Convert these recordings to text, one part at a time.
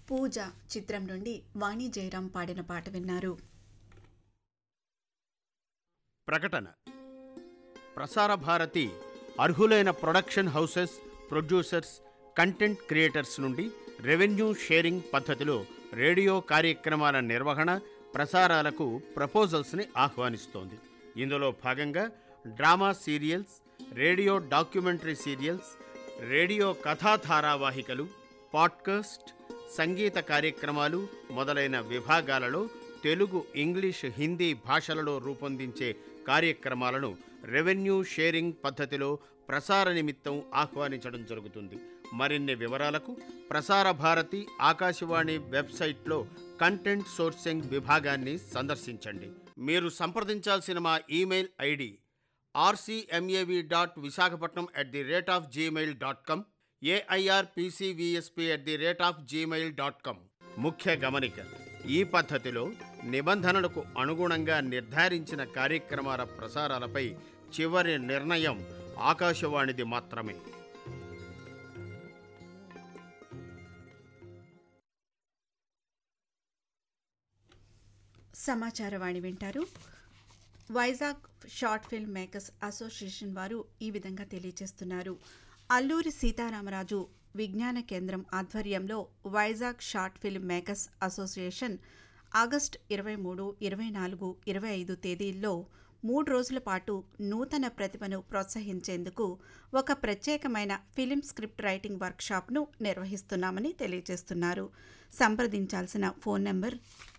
పూజ చిత్రం నుండి వాణి జయరాం పాడిన పాట విన్నారు ప్రకటన ప్రసార భారతి అర్హులైన production houses producers content creators నుండి రెవెన్యూ షేరింగ్ పద్ధతిలో రేడియో కార్యక్రమాల నిర్వహణ ప్రసారాలకు ప్రపోజల్స్ని ఆహ్వానిస్తోంది ఇందులో భాగంగా drama serials radio documentary serials radio కథా ధారావాహికలు పాడ్కాస్ట్ సంగీత కార్యక్రమాలు మొదలైన విభాగాలలో తెలుగు ఇంగ్లీష్ హిందీ భాషలలో రూపొందించే కార్యక్రమాలను రెవెన్యూ షేరింగ్ పద్ధతిలో ప్రసార నిమిత్తం ఆహ్వానించడం జరుగుతుంది మరిన్ని వివరాలకు ప్రసార భారతి ఆకాశవాణి వెబ్సైట్లో కంటెంట్ సోర్సింగ్ విభాగాన్ని సందర్శించండి మీరు సంప్రదించాల్సిన మా email ID RCMAV dot Visakhapatnam at the rate of Gmail dot com AIRPCVSP at the rate of Gmail dot com ముఖ్య గమనిక ఈ పద్ధతిలో నిబంధనలకు అనుగుణంగా నిర్ధారించిన కార్యక్రమాల ప్రసారాలపై చివరి నిర్ణయం ఆకాశవాణిది మాత్రమే సమాచారవాణి వింటారు Vizag short film makers association వారు ఈ విధంగా తెలియజేస్తున్నారు అల్లూరి సీతారామరాజు విజ్ఞాన కేంద్రం ఆధ్వర్యంలో Vizag short film makers association August ఇరవై మూడు ఇరవై నాలుగు ఇరవై ఐదు తేదీల్లో మూడు రోజుల పాటు నూతన ప్రతిభను ప్రోత్సహించేందుకు ఒక ప్రత్యేకమైన ఫిలిం స్క్రిప్ట్ రైటింగ్ వర్క్షాప్ను నిర్వహిస్తున్నామని తెలియజేస్తున్నారు సంప్రదించాల్సిన ఫోన్ నంబర్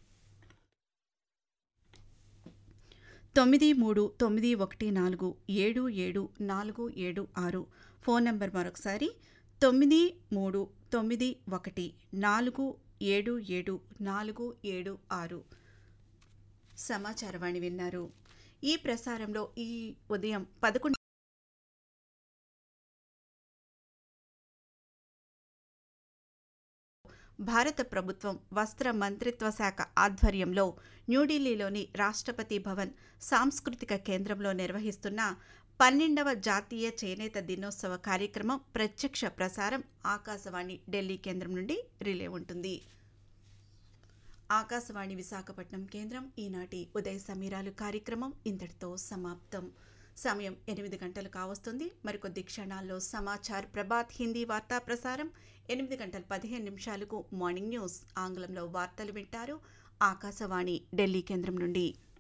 తొమ్మిది మూడు తొమ్మిది ఒకటి నాలుగు ఏడు ఏడు నాలుగు ఏడు ఆరు ఫోన్ నంబర్ మరొకసారి తొమ్మిది మూడు తొమ్మిది ఒకటి నాలుగు ఏడు ఏడు నాలుగు ఏడు ఆరు సమాచారవాణి విన్నారు ఈ ప్రసారంలో ఈ ఉదయం పదకొండు భారత ప్రభుత్వం వస్త్ర మంత్రిత్వ శాఖ ఆధ్వర్యంలో న్యూఢిల్లీలోని రాష్ట్రపతి భవన్ సాంస్కృతిక కేంద్రంలో నిర్వహిస్తున్న పన్నెండవ జాతీయ చేనేత దినోత్సవ కార్యక్రమం ప్రత్యక్ష ప్రసారం ఆకాశవాణి ఢిల్లీ కేంద్రం నుండి రిలే ఉంటుంది ఆకాశవాణి విశాఖపట్నం కేంద్రం ఈనాటి ఉదయ సమీరాలు కార్యక్రమం ఇంతటితో సమాప్తం సమయం ఎనిమిది గంటలు కావస్తుంది మరికొద్ది క్షణాల్లో సమాచార్ ప్రభాత్ హిందీ వార్తా ప్రసారం ఎనిమిది గంటల పదిహేను నిమిషాలకు మార్నింగ్ న్యూస్ ఆంగ్లంలో వార్తలు వింటారు ఆకాశవాణి ఢిల్లీ కేంద్రం నుండి